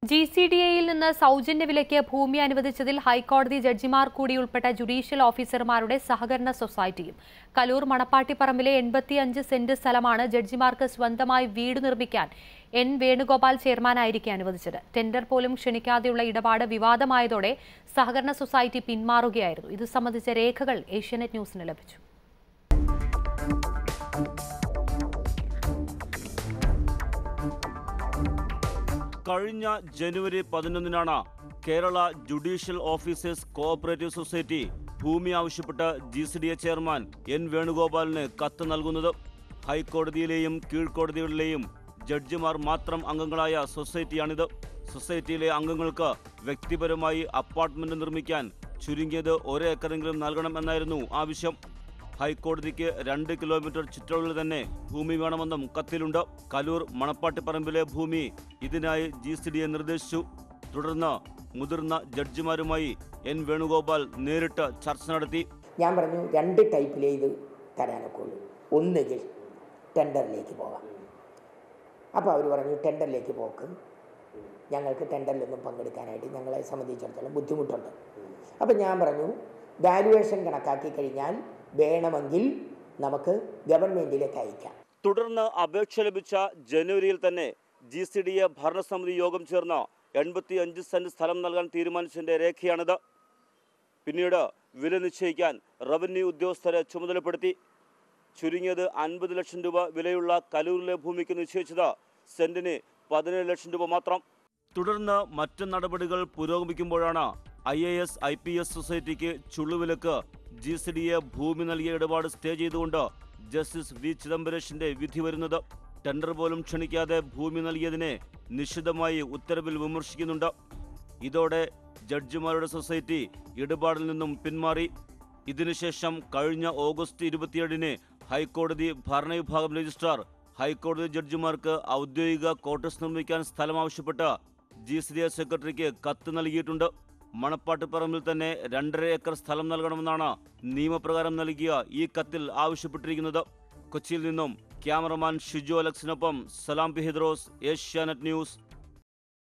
G C D എയിൽ നിന്ന് സൗജന്യ വിലയ്ക്ക് ഭൂമി അനുവദിച്ചതിൽ ഹൈക്കോടതി ജഡ്ജിമാർ കൂടി ഉൾപ്പെട്ട ജുഡീഷ്യൽ ഓഫീസർമാരുടെ സഹകരണ സൊസൈറ്റിയും കലൂർ മണപ്പാട്ടിപ്പറമ്പിലെ എൺപത്തിയഞ്ച് സെന്റ് സ്ഥലമാണ് ജഡ്ജിമാർക്ക് സ്വന്തമായി വീട് നിർമ്മിക്കാൻ എൻ വേണുഗോപാൽ ചെയർമാനായിരിക്കെ അനുവദിച്ചത് ടെൻഡർ പോലും ക്ഷണിക്കാതെയുള്ള ഇടപാട് വിവാദമായതോടെ സഹകരണ സൊസൈറ്റി പിന്മാറുകയായിരുന്നു ഇതു സംബന്ധിച്ച രേഖകൾ ഏഷ്യാനെറ്റ് ന്യൂസിന് ലഭിച്ചു കഴിഞ്ഞ ജനുവരി പതിനൊന്നിനാണ് Kerala judicial officers cooperative society ഭൂമി ആവശ്യപ്പെട്ട് G C D A chairman N വേണുഗോപാലിന് കത്ത് നൽകുന്നത് ഹൈക്കോടതിയിലെയും കീഴ്ക്കോടതികളിലെയും ജഡ്ജിമാർ മാത്രം അംഗങ്ങളായ സൊസൈറ്റിയാണിത് സൊസൈറ്റിയിലെ അംഗങ്ങൾക്ക് വ്യക്തിപരമായി അപ്പാർട്ട്മെന്റ് നിർമ്മിക്കാൻ ചുരുങ്ങിയത് ഒരു ഏക്കറെങ്കിലും നൽകണം എന്നായിരുന്നു ആവശ്യം ഹൈക്കോടതിക്ക് രണ്ട് കിലോമീറ്റർ ചുറ്റളവിൽ തന്നെ ഭൂമി വേണമെന്നും കത്തിലുണ്ട് കലൂർ മണപ്പാട്ടിപ്പറമ്പിലെ ഭൂമി ഇതിനായി ജി സി ഡി എ നിർദ്ദേശിച്ചു തുടർന്ന് മുതിർന്ന ജഡ്ജിമാരുമായി എൻ വേണുഗോപാൽ നേരിട്ട് ചർച്ച നടത്തി ഞാൻ പറഞ്ഞു രണ്ട് ടൈപ്പിലേ ഇത് തരാനൊക്കെയുള്ളൂ ഒന്നുകിൽ ടെൻഡറിലേക്ക് പോകാം അപ്പോൾ അവർ പറഞ്ഞു ടെൻഡറിലേക്ക് പോക്ക് ഞങ്ങൾക്ക് ടെൻഡറിലൊന്നും പങ്കെടുക്കാനായിട്ട് ഞങ്ങളെ സംബന്ധിച്ചിടത്തോളം ബുദ്ധിമുട്ടുണ്ട് അപ്പോൾ ഞാൻ പറഞ്ഞു വാല്യുവേഷൻ കണക്കാക്കി കഴിഞ്ഞാൽ വേണമെങ്കിൽ നമുക്ക് ഗവൺമെൻറ്റിലേക്ക് അയക്കാം തുടർന്ന് അപേക്ഷ ലഭിച്ച ജനുവരിയിൽ തന്നെ ജി സി ഡി എ ഭരണസമിതി യോഗം ചേർന്ന് എൺപത്തി അഞ്ച് സെന്റ് സ്ഥലം നൽകാൻ തീരുമാനിച്ചതിന്റെ രേഖയാണിത് പിന്നീട് വില നിശ്ചയിക്കാൻ റവന്യൂ ഉദ്യോഗസ്ഥരെ ചുമതലപ്പെടുത്തി ചുരുങ്ങിയത് അൻപത് ലക്ഷം രൂപ വിലയുള്ള കലൂരിലെ ഭൂമിക്ക് നിശ്ചയിച്ചത് സെന്റിന് പതിനേഴ് ലക്ഷം രൂപ മാത്രം തുടർന്ന് മറ്റ് നടപടികൾ പുരോഗമിക്കുമ്പോഴാണ് I A S I P S സൊസൈറ്റിക്ക് ചുള്ളുവിലക്ക് ജി സി ഡി എ ഭൂമി നൽകിയ ഇടപാട് സ്റ്റേ ചെയ്തുകൊണ്ട് ജസ്റ്റിസ് വി ചിദംബരേഷിന്റെ വിധി വരുന്നത് ടെൻഡർ പോലും ക്ഷണിക്കാതെ ഭൂമി നൽകിയതിനെ നിശിതമായി ഉത്തരവിൽ വിമർശിക്കുന്നുണ്ട് ഇതോടെ ജഡ്ജിമാരുടെ സൊസൈറ്റി ഇടപാടിൽ നിന്നും പിന്മാറി ഇതിനുശേഷം കഴിഞ്ഞ ഓഗസ്റ്റ് ഇരുപത്തിയേഴിന് ഹൈക്കോടതി ഭരണവിഭാഗം രജിസ്ട്രാർ ഹൈക്കോടതി ജഡ്ജിമാർക്ക് ഔദ്യോഗിക ക്വാർട്ടേഴ്സ് നിർമ്മിക്കാൻ സ്ഥലം ആവശ്യപ്പെട്ട് ജി സി ഡി എസ് സെക്രട്ടറിക്ക് കത്ത് നൽകിയിട്ടുണ്ട് മണപ്പാട്ടുപറമ്പിൽ തന്നെ രണ്ടര ഏക്കർ സ്ഥലം നൽകണമെന്നാണ് നിയമപ്രകാരം നൽകിയ ഈ കത്തിൽ ആവശ്യപ്പെട്ടിരിക്കുന്നത് കൊച്ചിയിൽ നിന്നും ക്യാമറമാൻ ഷിജു അലക്സിനൊപ്പം സലാം പിഹിദ്രോസ് ഏഷ്യാനെറ്റ് ന്യൂസ്